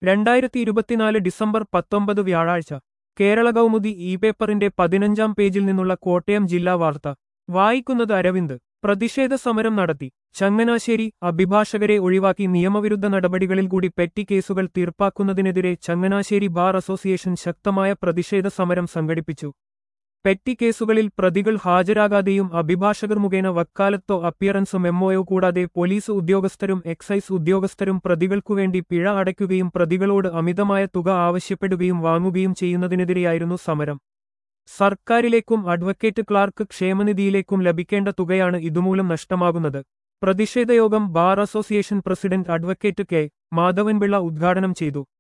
രണ്ടായിരത്തി ഇരുപത്തിനാല് ഡിസംബർ പത്തൊമ്പത് വ്യാഴാഴ്ച കേരള കൗമുദി ഇ പേപ്പറിന്റെ പതിനഞ്ചാം പേജിൽ നിന്നുള്ള കോട്ടയം ജില്ലാ വാർത്ത വായിക്കുന്നത് അരവിന്ദ് പ്രതിഷേധ സമരം നടത്തി ചങ്ങനാശ്ശേരി അഭിഭാഷകരെ ഒഴിവാക്കി നിയമവിരുദ്ധ നടപടികളിൽ കൂടി പെറ്റി കേസുകൾ തീർപ്പാക്കുന്നതിനെതിരെ ചങ്ങനാശ്ശേരി ബാർ അസോസിയേഷൻ ശക്തമായ പ്രതിഷേധ സമരം സംഘടിപ്പിച്ചു പെറ്റി കേസുകളിൽ പ്രതികൾ ഹാജരാകാതെയും അഭിഭാഷകർ മുഖേന വക്കാലത്തോ അപ്പിയറൻസ് മെമ്മോയോ കൂടാതെ പോലീസ് ഉദ്യോഗസ്ഥരും എക്സൈസ് ഉദ്യോഗസ്ഥരും പ്രതികൾക്കുവേണ്ടി പിഴ അടയ്ക്കുകയും പ്രതികളോട് അമിതമായ തുക ആവശ്യപ്പെടുകയും വാങ്ങുകയും ചെയ്യുന്നതിനെതിരെയായിരുന്നു സമരം സർക്കാരിലേക്കും അഡ്വക്കേറ്റ് ക്ലാർക്ക് ക്ഷേമനിധിയിലേക്കും ലഭിക്കേണ്ട തുകയാണ് ഇതുമൂലം നഷ്ടമാകുന്നത് പ്രതിഷേധയോഗം bar association president advocate K Madhavan Pillai ഉദ്ഘാടനം ചെയ്തു